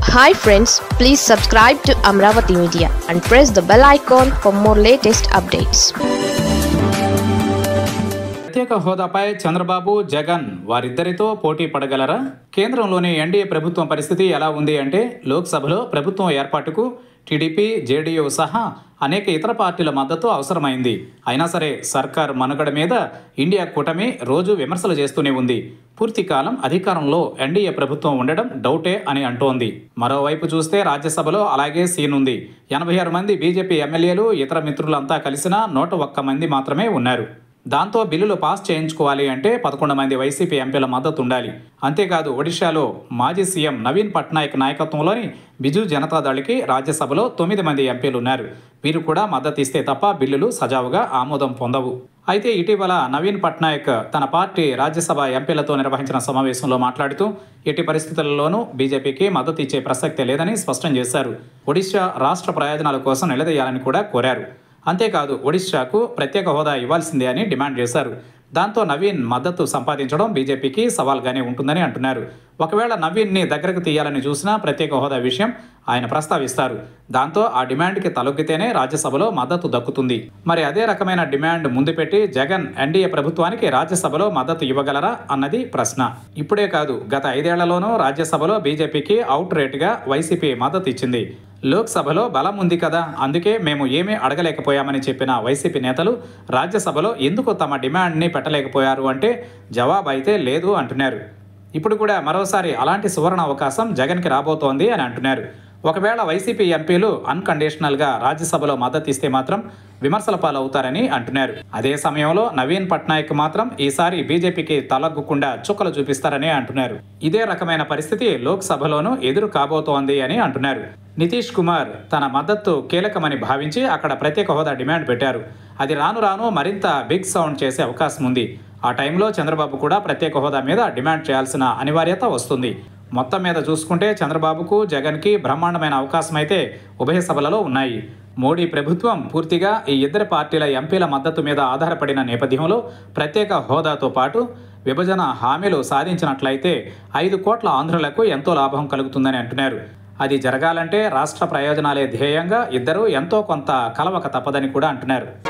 hi friends please subscribe to Amaravati media and press the bell icon for more latest updates ప్రత్యేక హోదాపై చంద్రబాబు జగన్ వారిద్దరితో పోటీ పడగలరా కేంద్రంలోని NDA ప్రభుత్వం పరిస్థితి ఎలా ఉంది అంటే లోక్సభలో ప్రభుత్వం ఏర్పాటుకు టీడీపీ జేడీయూ సహా అనేక ఇతర పార్టీల మద్దతు అవసరమైంది అయినా సరే సర్కార్ మనుగడ మీద ఇండియా కూటమి రోజు విమర్శలు చేస్తూనే ఉంది పూర్తి కాలం అధికారంలో ఎన్డీఏ ప్రభుత్వం ఉండడం డౌటే అని అంటోంది మరోవైపు చూస్తే రాజ్యసభలో అలాగే సీన్ ఉంది ఎనభై ఆరు మంది బీజేపీ ఎమ్మెల్యేలు ఇతర మిత్రులంతా కలిసినా నూట ఒక్క మంది మాత్రమే ఉన్నారు దాంతో బిల్లులు పాస్ చేయించుకోవాలి అంటే పదకొండు మంది వైసీపీ ఎంపీల మద్దతు ఉండాలి అంతేకాదు ఒడిశాలో మాజీ సీఎం నవీన్ పట్నాయక్ నాయకత్వంలోని బిజు జనతాదళికి రాజ్యసభలో తొమ్మిది మంది ఎంపీలు ఉన్నారు వీరు కూడా మద్దతు ఇస్తే తప్ప బిల్లులు సజావుగా ఆమోదం పొందవు అయితే ఇటీవల నవీన్ పట్నాయక్ తన పార్టీ రాజ్యసభ ఎంపీలతో నిర్వహించిన సమావేశంలో మాట్లాడుతూ ఎట్టి పరిస్థితుల్లోనూ బీజేపీకి మద్దతు ఇచ్చే ప్రసక్తే లేదని స్పష్టం చేశారు ఒడిశా రాష్ట్ర ప్రయోజనాల కోసం నిలదీయాలని కూడా కోరారు అంతేకాదు ఒడిశాకు ప్రత్యేక హోదా ఇవ్వాల్సిందే అని డిమాండ్ చేశారు దాంతో నవీన్ మద్దతు సంపాదించడం బీజేపీకి సవాల్గానే ఉంటుందని అంటున్నారు ఒకవేళ నవీన్ని దగ్గరకు తీయాలని చూసినా ప్రత్యేక హోదా విషయం ఆయన ప్రస్తావిస్తారు దాంతో ఆ డిమాండ్కి తలొగ్గితేనే రాజ్యసభలో మద్దతు దక్కుతుంది మరి అదే రకమైన డిమాండ్ ముందు పెట్టి జగన్ ఎన్డీఏ ప్రభుత్వానికి రాజ్యసభలో మద్దతు ఇవ్వగలరా అన్నది ప్రశ్న ఇప్పుడే కాదు గత ఐదేళ్లలోనూ రాజ్యసభలో బీజేపీకి అవుట్ రేట్గా వైసీపీ మద్దతు ఇచ్చింది లోక్సభలో బలం ఉంది కదా అందుకే మేము ఏమీ అడగలేకపోయామని చెప్పిన వైసీపీ నేతలు రాజ్యసభలో ఎందుకు తమ డిమాండ్ని పెట్టలేకపోయారు అంటే జవాబు అయితే లేదు అంటున్నారు ఇప్పుడు కూడా మరోసారి అలాంటి సువర్ణ అవకాశం జగన్కి రాబోతోంది అని అంటున్నారు ఒకవేళ వైసీపీ ఎంపీలు అన్కండిషనల్గా రాజ్యసభలో మద్దతు ఇస్తే మాత్రం విమర్శల పాలవుతారని అంటున్నారు అదే సమయంలో నవీన్ పట్నాయక్ మాత్రం ఈసారి బీజేపీకి తలగ్గుకుండా చుక్కలు చూపిస్తారని అంటున్నారు ఇదే రకమైన పరిస్థితి లోక్సభలోనూ ఎదురు కాబోతోంది అని అంటున్నారు నితీష్ కుమార్ తన మద్దతు కీలకమని భావించి అక్కడ ప్రత్యేక హోదా డిమాండ్ పెట్టారు అది రాను రాను మరింత బిగ్ సౌండ్ చేసే అవకాశం ఉంది ఆ టైంలో చంద్రబాబు కూడా ప్రత్యేక హోదా మీద డిమాండ్ చేయాల్సిన అనివార్యత వస్తుంది మొత్తం మీద చూసుకుంటే చంద్రబాబుకు జగన్కి బ్రహ్మాండమైన అవకాశం అయితే ఉభయ సభలలో ఉన్నాయి మోడీ ప్రభుత్వం పూర్తిగా ఈ ఇద్దరు పార్టీల ఎంపీల మద్దతు మీద ఆధారపడిన నేపథ్యంలో ప్రత్యేక హోదాతో పాటు విభజన హామీలు సాధించినట్లయితే ఐదు కోట్ల ఆంధ్రులకు ఎంతో లాభం కలుగుతుందని అంటున్నారు అది జరగాలంటే రాష్ట్ర ప్రయోజనాలే ధ్యేయంగా ఇద్దరూ ఎంతో కొంత కలవక తప్పదని కూడా అంటున్నారు